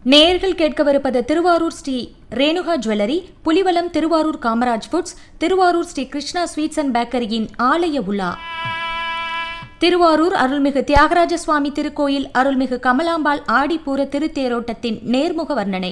நேயர்கள் கேட்கவிருப்பது Thiruvarur Sri Renuka jewellery Pulivalam Thiruvarur Kamaraj foods Thiruvarur Sri Krishna sweets and பேக்கரியின் ஆலய உலா திருவாரூர் அருள்மிகு தியாகராஜ சுவாமி திருக்கோயில் அருள்மிகு கமலாம்பாள் ஆடிப்பூர திருத்தேரோட்டத்தின் நேர்முக வர்ணனை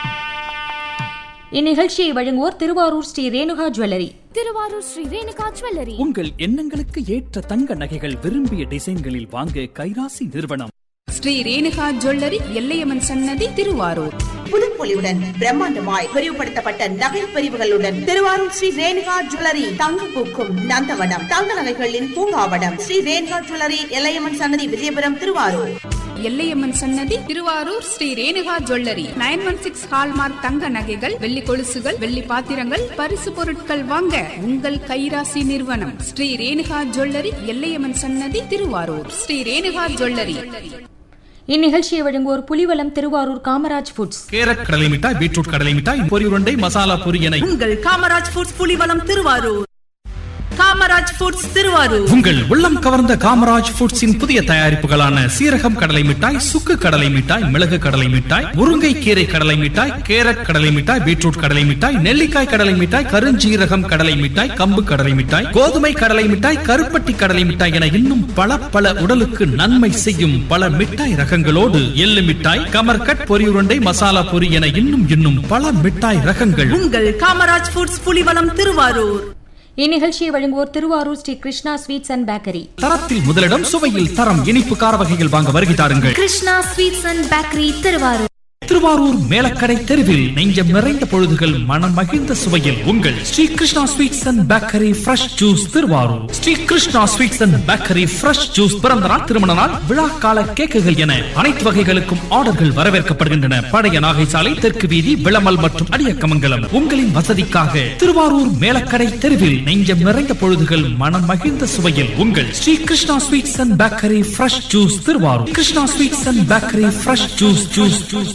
இந்நிகழ்ச்சியை வழங்குவோர் திருவாரூர் ஸ்ரீ ரேணுகா ஜுவல்லரி திருவாரூர் ஸ்ரீ ரேணுகா ஜுவல்லரி உங்கள் எண்ணங்களுக்கு ஏற்ற தங்க நகைகள் விரும்பிய டிசைன்களில் வாங்க கைராசி நிறுவனம் ஸ்ரீ ரேணுகா ஜுவல்லரி எல்லையம்மன் சன்னதி திருவாரூர் புதுப்பொலிவுடன் பிரம்மாண்டமாய் விரிவுபடுத்தப்பட்ட நகை பிரிவுகளுடன் திருவாரூர் ஸ்ரீ ரேணுகா ஜுவல்லரி தங்க பூக்கும் நந்தவனம் தங்க நகைகளின் பூங்காவனம் ஸ்ரீ ரேணுகா ஜுவல்லரி எல்லையம்மன் சன்னதி விஜயபுரம் திருவாரூர் எல்லையம்மன் சன்னதி Thiruvarur Sri Renuka jewellery nine one six hallmark தங்க நகைகள் வெள்ளி கொலுசுகள் வெள்ளி பாத்திரங்கள் பரிசு பொருட்கள் வாங்க உங்கள் கைராசி நிறுவனம் ஸ்ரீ ரேணுகா ஜுவல்லரி எல்லையம்மன் சன்னதி திருவாரூர் ஸ்ரீ ரேணுகா ஜுவல்லரி இந்நிகழ்ச்சியை வழங்குவோர் புலிவலம் திருவாரூர் காமராஜ் ஃபுட்ஸ் கேரட் கடலை மிட்டாய் பீட்ரூட் கடலை மிட்டாய் பொரி உருண்டை மசாலா பொரி என உங்கள் காமராஜ் ஃபுட்ஸ் புலிவலம் திருவாரூர் காமராஜ் ஃபுட்ஸ் திருவாரூர் உங்கள் உள்ளம் கவர்ந்த காமராஜ் ஃபுட்ஸின் புதிய தயாரிப்புகளான சீரகம் கடலை மிட்டாய் சுக்கு கடலை மிட்டாய் மிளகு கடலை மிட்டாய் முருங்கை கீரை கடலை மிட்டாய் கேரட் கடலை மிட்டாய் பீட்ரூட் கடலை மிட்டாய் நெல்லிக்காய் கடலை மிட்டாய் கருஞ்சீரகம் கடலை மிட்டாய் கம்பு கடலை மிட்டாய் கோதுமை கடலை மிட்டாய் கருப்பட்டி கடலை மிட்டாய் என இன்னும் பல பல உடலுக்கு நன்மை செய்யும் பல மிட்டாய் ரகங்களோடு எள்ளு மிட்டாய் கமர்கட் பொரி உருண்டை மசாலா பொரி என இன்னும் இன்னும் பல மிட்டாய் ரகங்கள் உங்கள் காமராஜ் ஃபுட்ஸ் புலிவலம் திருவாரூர் இந்நிகழ்ச்சியை வழங்குவோர் Thiruvarur Sri Krishna sweets and bakery தரத்தில் முதலிடம் சுவையில் தரம் இனிப்பு கார வகைகள் வாங்க வருகை தாருங்கள் Krishna sweets and bakery Thiruvarur Thiruvarur Melakadai தெருவில் நெஞ்சம் நிறைந்த பொழுதுகள் மனம் மகிழ்ந்த சுவையில் உங்கள் Sri Krishna sweets and bakery fresh juice Thiruvarur Sri Krishna sweets and bakery fresh juice பிறந்த நாள் திருமண நாள் விழா கால கேக்குகள் என அனைத்து வகைகளுக்கும் ஆர்டர்கள் வரவேற்கப்படுகின்றன பழைய நாகை சாலை தெற்கு வீதி விளமல் மற்றும் அடியக்கமங்கலம் உங்களின் வசதிக்காக திருவாரூர் மேலக்கடை தெருவில் நெஞ்சம் நிறைந்த பொழுதுகள் மனம் மகிழ்ந்த சுவையில் உங்கள் Sri Krishna sweets and bakery fresh juice Thiruvarur Krishna sweets and bakery fresh juice juice juice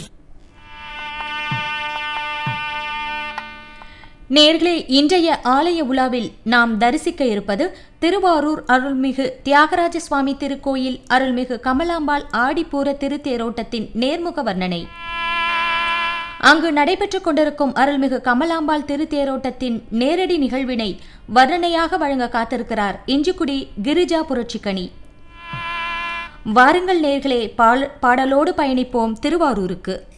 நேர்களே இன்றைய ஆலய உலாவில் நாம் தரிசிக்க இருப்பது திருவாரூர் அருள்மிகு தியாகராஜ சுவாமி திருக்கோயில் அருள்மிகு கமலாம்பாள் ஆடிப்பூர திருத்தேரோட்டத்தின் நேர்முக வர்ணனை அங்கு நடைபெற்றுக் கொண்டிருக்கும் அருள்மிகு கமலாம்பாள் திருத்தேரோட்டத்தின் நேரடி நிகழ்வினை வர்ணனையாக வழங்க காத்திருக்கிறார் இஞ்சிக்குடி கிரிஜா புரட்சிக்கணி வாருங்கள் நேர்களே பாடலோடு பயணிப்போம் திருவாரூருக்கு